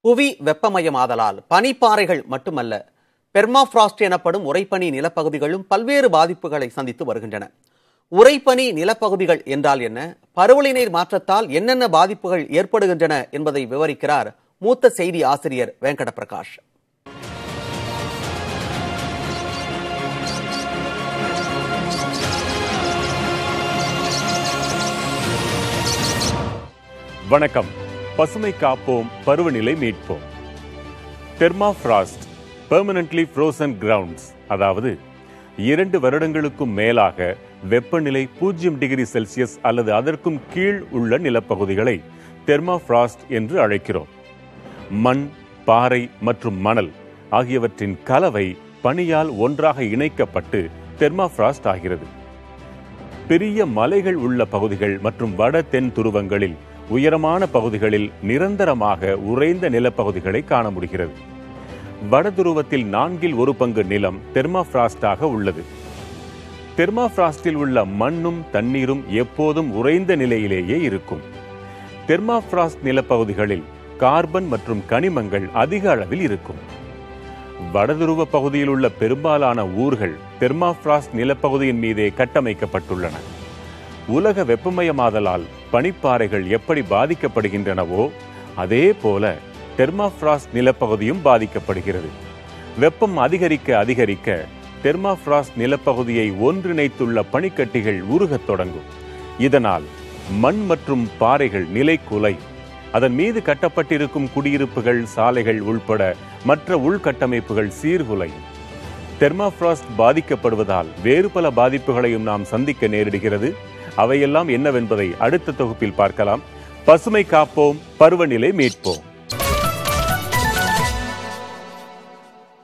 புவி வெப்பமயமாதலால் பனிப்பாறைகள் மட்டுமல்ல பெர்மாஃப்ராஸ்ட் எனப்படும் உறைபனி நிலப்பகுதிகளும் பல்வேறு பாதிப்புகளை சந்தித்து வருகின்றன உறைபனி நிலப்பகுதிகள் என்றால் என்ன பருவநிலை மாற்றத்தால் என்னென்ன பாதிப்புகள் ஏற்படுகின்றன என்பதை விவரிக்கிறார் மூத்த செய்தி ஆசிரியர் வெங்கட பிரகாஷ் வணக்கம் பசுமை காப்போம் பருவநிலை மீட்போம் தெர்மாஃப்ராஸ்ட் பெர்மனன்ட்லி ஃப்ரோசன் கிரவுண்ட்ஸ் அதாவது இரண்டு வருடங்களுக்கும் மேலாக வெப்பநிலை பூஜ்ஜியம் டிகிரி செல்சியஸ் அல்லது அதற்கும் கீழ் உள்ள நிலப்பகுதிகளை தெர்மாஃப்ராஸ்ட் என்று அழைக்கிறோம் மண் பாறை மற்றும் மணல் ஆகியவற்றின் கலவை பனியால் ஒன்றாக இணைக்கப்பட்டு தெர்மாஃப்ராஸ்ட் ஆகிறது பெரிய மலைகள் உள்ள பகுதிகள் மற்றும் வட தென் துருவங்களில் உயரமான பகுதிகளில் நிரந்தரமாக உறைந்த நிலப்பகுதிகளை காண முடிகிறது வட துருவத்தில் நான்கில் ஒரு பங்கு நிலம் தெர்மாஃப்ராஸ்டாக உள்ளது தெர்மாஃப்ராஸ்டில் உள்ள மண்ணும் தண்ணீரும் எப்போதும் உறைந்த நிலையிலேயே இருக்கும் தெர்மாஃப்ராஸ்ட் நிலப்பகுதிகளில் கார்பன் மற்றும் கனிமங்கள் அதிக அளவில் இருக்கும் வடதுருவ பகுதியில் உள்ள பெரும்பாலான ஊர்கள் தெர்மாஃப்ராஸ்ட் நிலப்பகுதியின் மீதே கட்டமைக்கப்பட்டுள்ளன உலக வெப்பமயமாதலால் பனிப்பாறைகள் எப்படி பாதிக்கப்படுகின்றனவோ அதே போல தெர்மாஃப்ராஸ்ட் நிலப்பகுதியும் பாதிக்கப்படுகிறது வெப்பம் அதிகரிக்க அதிகரிக்க தெர்மாஃப்ராஸ்ட் நிலப்பகுதியை ஒன்றிணைத்துள்ள பனிக்கட்டிகள் உருகத் தொடங்கும் இதனால் மண் மற்றும் பாறைகள் நிலை குலையும் அதன் மீது கட்டப்பட்டிருக்கும் குடியிருப்புகள் சாலைகள் உள்பட மற்ற உள்கட்டமைப்புகள் சீர்குலையும் தெர்மாஃப்ராஸ்ட் பாதிக்கப்படுவதால் வேறு பல பாதிப்புகளையும் நாம் சந்திக்க நேரிடுகிறது அவையெல்லாம் என்னவென்பதை அடுத்த தொகுப்பில் பார்க்கலாம் பசுமை காப்போம் பருவநிலை மீட்போம்